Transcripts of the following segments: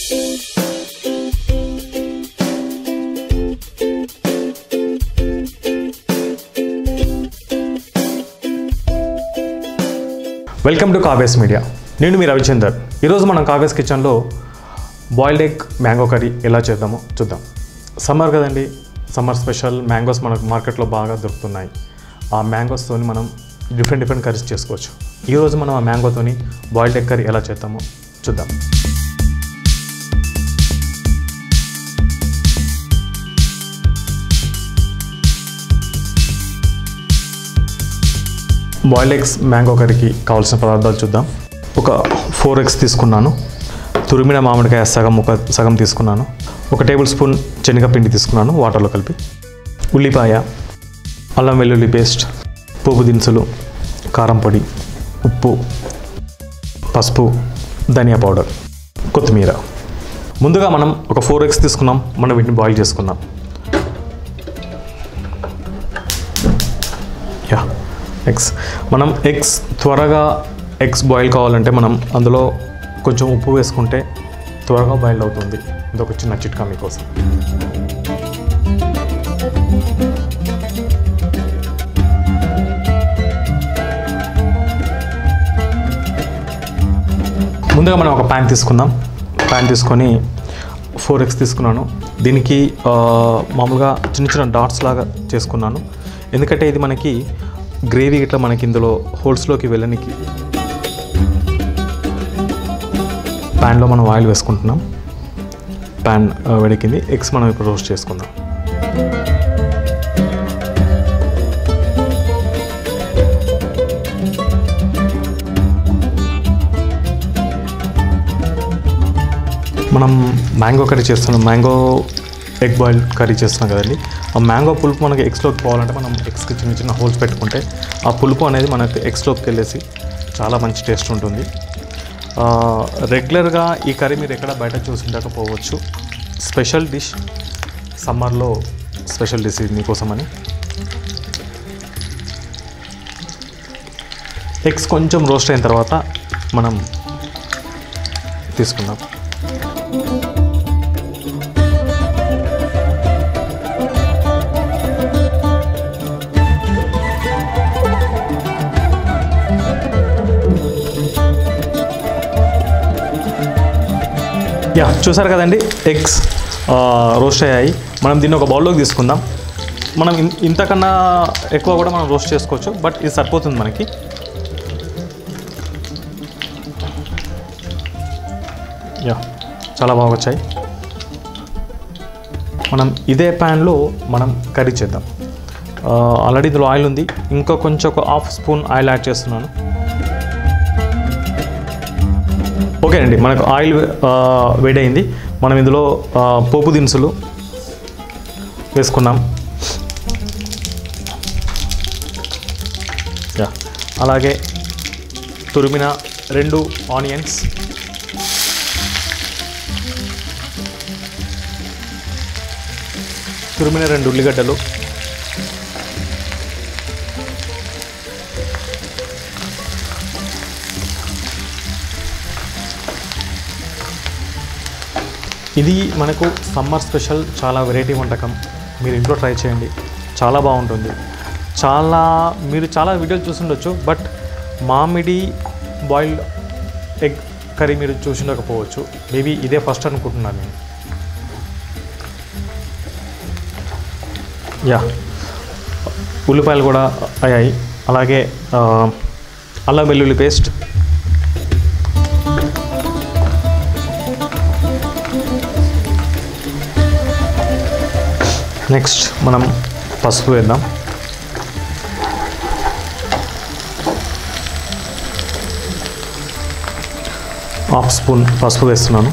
welcome to కావ్యస్ media నేను మీ రవిచందర్ ఈరోజు మనం కావ్యస్ కిచెన్లో బాయిల్డ్ ఎగ్ మ్యాంగో కర్రీ ఎలా చేద్దామో చూద్దాం సమ్మర్ కదండి సమ్మర్ స్పెషల్ మ్యాంగోస్ మనకు మార్కెట్లో బాగా దొరుకుతున్నాయి ఆ మ్యాంగోస్తోని మనం డిఫరెంట్ డిఫరెంట్ కర్రీస్ చేసుకోవచ్చు ఈరోజు మనం ఆ మ్యాంగోతోని బాయిల్డ్ ఎగ్ కర్రీ ఎలా చేద్దామో చూద్దాం బాయిల్డ్ ఎగ్స్ మ్యాంగో కర్రీకి కావాల్సిన పదార్థాలు చూద్దాం ఒక ఫోర్ ఎగ్స్ తీసుకున్నాను తురిమిన మామిడికాయ సగం ఒక సగం తీసుకున్నాను ఒక టేబుల్ స్పూన్ శనగపిండి తీసుకున్నాను వాటర్లో కలిపి ఉల్లిపాయ అల్లం వెల్లుల్లి పేస్ట్ పోపు దినుసులు కారం పొడి ఉప్పు పసుపు ధనియా పౌడర్ కొత్తిమీర ముందుగా మనం ఒక ఫోర్ ఎగ్స్ తీసుకున్నాం మనం వీటిని బాయిల్ చేసుకుందాం యా ఎగ్స్ మనం ఎగ్స్ త్వరగా ఎగ్స్ బాయిల్ కావాలంటే మనం అందులో కొంచెం ఉప్పు వేసుకుంటే త్వరగా బాయిల్ అవుతుంది ఇది ఒక చిన్న చిట్కా మీకోసం ముందుగా మనం ఒక ప్యాన్ తీసుకుందాం ప్యాన్ తీసుకొని ఫోర్ ఎగ్స్ తీసుకున్నాను దీనికి ఆ, మామూలుగా చిన్న చిన్న డాట్స్ లాగా చేసుకున్నాను ఎందుకంటే ఇది మనకి గ్రేవీ ఇట్లా మనకి ఇందులో హోల్స్లోకి వెళ్ళనికి ప్యాన్లో మనం ఆయిల్ వేసుకుంటున్నాం ప్యాన్ ఆ, వేడెక్కింది ఎగ్స్ మనం ఇప్పుడు రోస్ట్ చేసుకుందాం మనం మ్యాంగో కర్రీ చేస్తున్నాం మ్యాంగో ఎగ్ బాయిల్ కర్రీ చేస్తున్నాం కదండి ఆ మ్యాంగో పులుపు మనకి ఎగ్స్లోకి పోవాలంటే మనం ఎగ్స్కి చిన్న చిన్న హోల్స్ పెట్టుకుంటే ఆ పులుపు అనేది మనకి ఎగ్స్లోకి వెళ్ళేసి చాలా మంచి టేస్ట్ ఉంటుంది ఆ, రెగ్యులర్గా ఈ కర్రీ మీరు ఎక్కడ బయట చూసి ఉండకపోవచ్చు స్పెషల్ డిష్ సమ్మర్లో స్పెషల్ డిష్ ఇది మీకోసమని ఎగ్స్ కొంచెం రోస్ట్ అయిన తర్వాత మనం తీసుకుందాం యా చూసారు కదండి ఎగ్స్ రోస్ట్ అయ్యాయి మనం దీన్ని ఒక బౌల్లోకి తీసుకుందాం మనం ఇన్- ఇంతకన్నా ఎక్కువ కూడా మనం రోస్ట్ చేసుకోవచ్చు బట్ ఇది సరిపోతుంది మనకి యా చాలా బాగా వచ్చాయి మనం ఇదే ప్యాన్లో మనం కర్రీ చేద్దాం ఆల్రెడీ ఇందులో ఆయిల్ ఉంది ఇంకా కొంచెం ఒక హాఫ్ స్పూన్ ఆయిల్ యాడ్ చేస్తున్నాను ఓకే అండి మనకు ఆయిల్ ఆ, వేడైంది మనం ఇందులో ఆ, పోపు దినుసులు వేసుకున్నాం యా అలాగే తురిమిన రెండు ఆనియన్స్ తురిమిన రెండు ఉల్లిగడ్డలు ఇది మనకు సమ్మర్ స్పెషల్ చాలా వెరైటీ వంటకం మీరు ఇంట్లో ట్రై చేయండి చాలా బాగుంటుంది చాలా మీరు చాలా వీడియోలు చూసుండొచ్చు బట్ మామిడి బాయిల్డ్ ఎగ్ కర్రీ మీరు చూసిండకపోవచ్చు మేబీ ఇదే ఫస్ట్ అనుకుంటున్నాను నేను యా ఉల్లిపాయలు కూడా అయ్యాయి అలాగే ఆ, అల్లం వెల్లుల్లి పేస్ట్ నెక్స్ట్ మనం పసుపు వేద్దాం హాఫ్ స్పూన్ పసుపు వేస్తున్నాను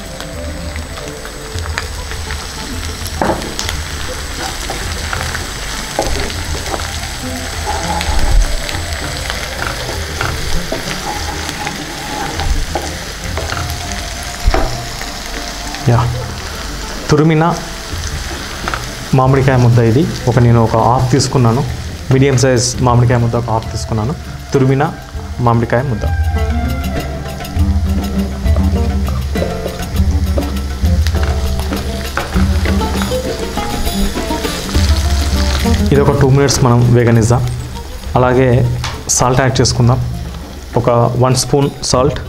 యా తురిమిన మామిడికాయ ముద్ద ఇది ఒక నేను ఒక హాఫ్ తీసుకున్నాను మీడియం సైజ్ మామిడికాయ ముద్ద ఒక హాఫ్ తీసుకున్నాను తురిమిన మామిడికాయ ముద్ద ఇది ఒక టూ మినిట్స్ మనం వేగనిద్దాం అలాగే సాల్ట్ యాడ్ చేసుకుందాం ఒక one spoon salt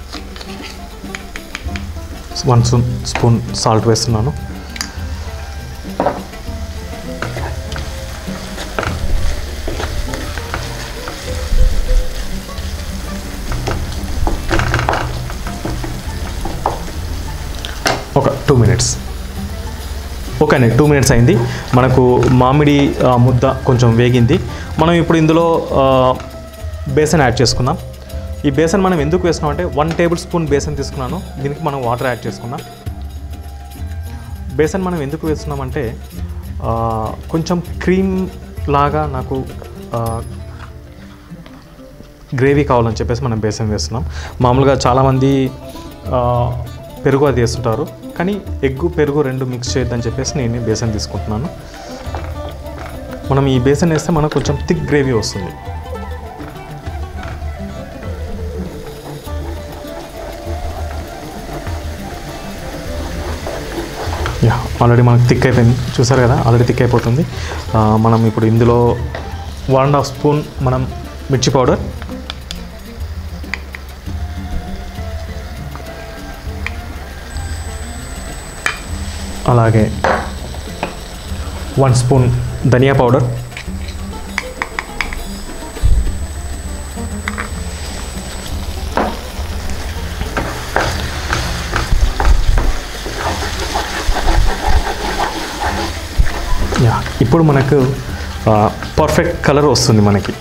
one spoon salt వేస్తున్నాను ఒక టూ మినిట్స్ ఓకే అండి టూ మినిట్స్ అయింది మనకు మామిడి ఆ, ముద్ద కొంచెం వేగింది మనం ఇప్పుడు ఇందులో ఆ, బేసన్ యాడ్ చేసుకుందాం ఈ బేసన్ మనం ఎందుకు వేస్తున్నాం అంటే వన్ టేబుల్ స్పూన్ బేసన్ తీసుకున్నాను దీనికి మనం వాటర్ యాడ్ చేసుకుందాం బేసన్ మనం ఎందుకు వేస్తున్నామంటే ఆ, కొంచెం క్రీమ్ లాగా నాకు ఆ, గ్రేవీ కావాలని చెప్పేసి మనం బేసన్ వేస్తున్నాం మామూలుగా చాలామంది ఆ, పెరుగు అది వేస్తుంటారు కానీ ఎగ్గు పెరుగు రెండు మిక్స్ చేయొద్దని చెప్పేసి నేను బేసన్ తీసుకుంటున్నాను మనం ఈ బేసన్ వేస్తే మనకు కొంచెం థిక్ గ్రేవీ వస్తుంది యా ఆల్రెడీ మనకు థిక్ అయిపోయింది చూసారు కదా ఆల్రెడీ థిక్ అయిపోతుంది ఆ, మనం ఇప్పుడు ఇందులో వన్ అండ్ హాఫ్ స్పూన్ మనం మిర్చి పౌడర్ అలాగే వన్ స్పూన్ ధనియా పౌడర్ యా ఇప్పుడు మనకు పర్ఫెక్ట్ కలర్ వస్తుంది మనకి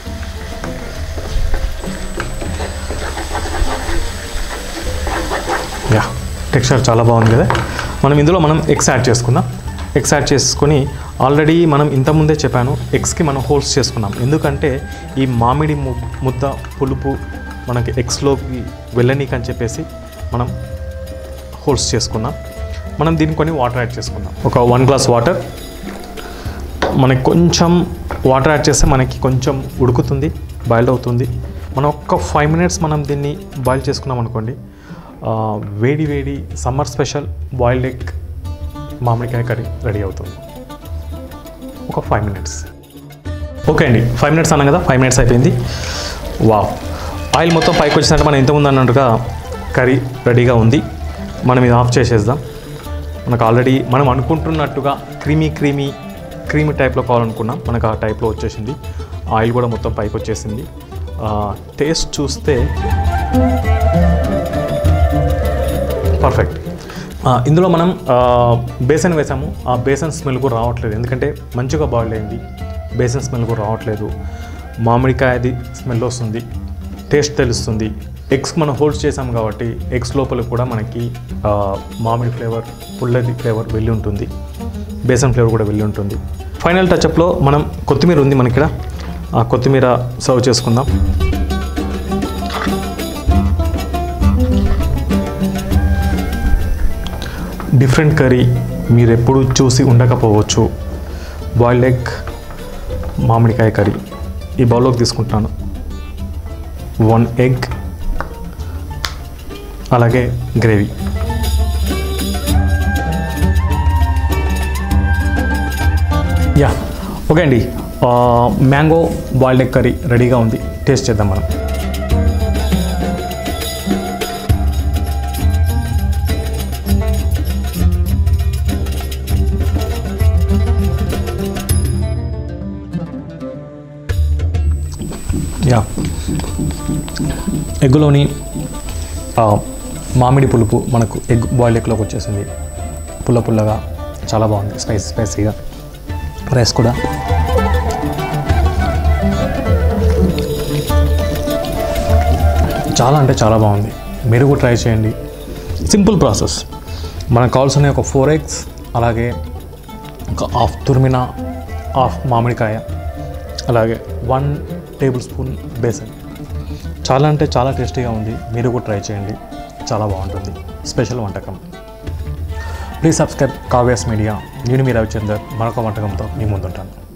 యా టెక్స్చర్ చాలా బాగుంది కదా మనం ఇందులో మనం ఎగ్స్ యాడ్ చేసుకుందాం ఎగ్స్ యాడ్ చేసుకొని ఆల్రెడీ మనం ఇంతకుముందే చెప్పాను ఎగ్స్కి మనం హోల్స్ చేసుకున్నాం ఎందుకంటే ఈ మామిడి ము ముద్ద పులుపు మనకి ఎగ్స్లోకి వెళ్ళనీకి అని చెప్పేసి మనం హోల్స్ చేసుకున్నాం మనం దీనికి కొన్ని వాటర్ యాడ్ చేసుకుందాం ఒక వన్ గ్లాస్ వాటర్ మనకి కొంచెం వాటర్ యాడ్ చేస్తే మనకి కొంచెం ఉడుకుతుంది బాయిల్ అవుతుంది మనం ఒక్క ఫైవ్ మినిట్స్ మనం దీన్ని బాయిల్ చేసుకున్నాం అనుకోండి ఆ, వేడి వేడి సమ్మర్ స్పెషల్ బాయిల్డ్ ఎగ్ మామిడికాయ కర్రీ రెడీ అవుతుంది ఒక ఫైవ్ మినిట్స్ ఓకే అండి ఫైవ్ మినిట్స్ అన్నాం కదా ఫైవ్ మినిట్స్ అయిపోయింది వావ్ ఆయిల్ మొత్తం పైకి వచ్చినట్టు మనం ఇంతకుముందు అన్నట్టుగా కర్రీ రెడీగా ఉంది మనం ఇది ఆఫ్ చేసేద్దాం మనకు ఆల్రెడీ మనం అనుకుంటున్నట్టుగా క్రీమీ క్రీమీ క్రీమీ టైప్లో కావాలనుకున్నాం మనకు ఆ టైప్లో వచ్చేసింది ఆయిల్ కూడా మొత్తం పైకి వచ్చేసింది టేస్ట్ చూస్తే పర్ఫెక్ట్ ఆ, ఇందులో మనం ఆ, బేసన్ వేసాము ఆ బేసన్ స్మెల్ కూడా రావట్లేదు ఎందుకంటే మంచిగా బాయిల్ అయింది బేసన్ స్మెల్ కూడా రావట్లేదు మామిడికాయది స్మెల్ వస్తుంది టేస్ట్ తెలుస్తుంది ఎగ్స్ మనం హోల్డ్స్ చేసాం కాబట్టి ఎగ్స్ లోపల కూడా మనకి ఆ, మామిడి ఫ్లేవర్ పుల్లది ఫ్లేవర్ వెళ్ళి ఉంటుంది బేసన్ ఫ్లేవర్ కూడా వెళ్ళి ఉంటుంది ఫైనల్ టచ్అప్లో మనం కొత్తిమీర ఉంది మనకి ఇక్కడ ఆ కొత్తిమీర సర్వ్ చేసుకుందాం డిఫరెంట్ కర్రీ మీరు ఎప్పుడు చూసి ఉండకపోవచ్చు బాయిల్డ్ ఎగ్ మామిడికాయ కర్రీ ఈ బౌల్లోకి తీసుకుంటున్నాను వన్ ఎగ్ అలాగే గ్రేవీ యా ఓకే అండి మ్యాంగో బాయిల్డ్ ఎగ్ కర్రీ రెడీగా ఉంది టేస్ట్ చేద్దాం మనం యా ఎగ్గులోని ఆ, మామిడి పులుపు మనకు ఎగ్ బాయిల్ ఎగ్లోకి వచ్చేసింది పుల్ల పుల్లగా చాలా బాగుంది స్పైసీ స్పైసీగా రైస్ కూడా చాలా అంటే చాలా బాగుంది మీరు కూడా ట్రై చేయండి సింపుల్ ప్రాసెస్ మనకు కావాల్సిన ఒక ఫోర్ ఎగ్స్ అలాగే ఒక హాఫ్ తురిమిన హాఫ్ మామిడికాయ అలాగే వన్ టేబుల్ స్పూన్ బేసన్ చాలా అంటే చాలా టేస్టీగా ఉంది మీరు కూడా ట్రై చేయండి చాలా బాగుంటుంది స్పెషల్ వంటకం ప్లీజ్ సబ్స్క్రైబ్ కావ్యాస్ మీడియా నేను మీ రవిచందర్ మరొక వంటకంతో మీ ముందుంటాను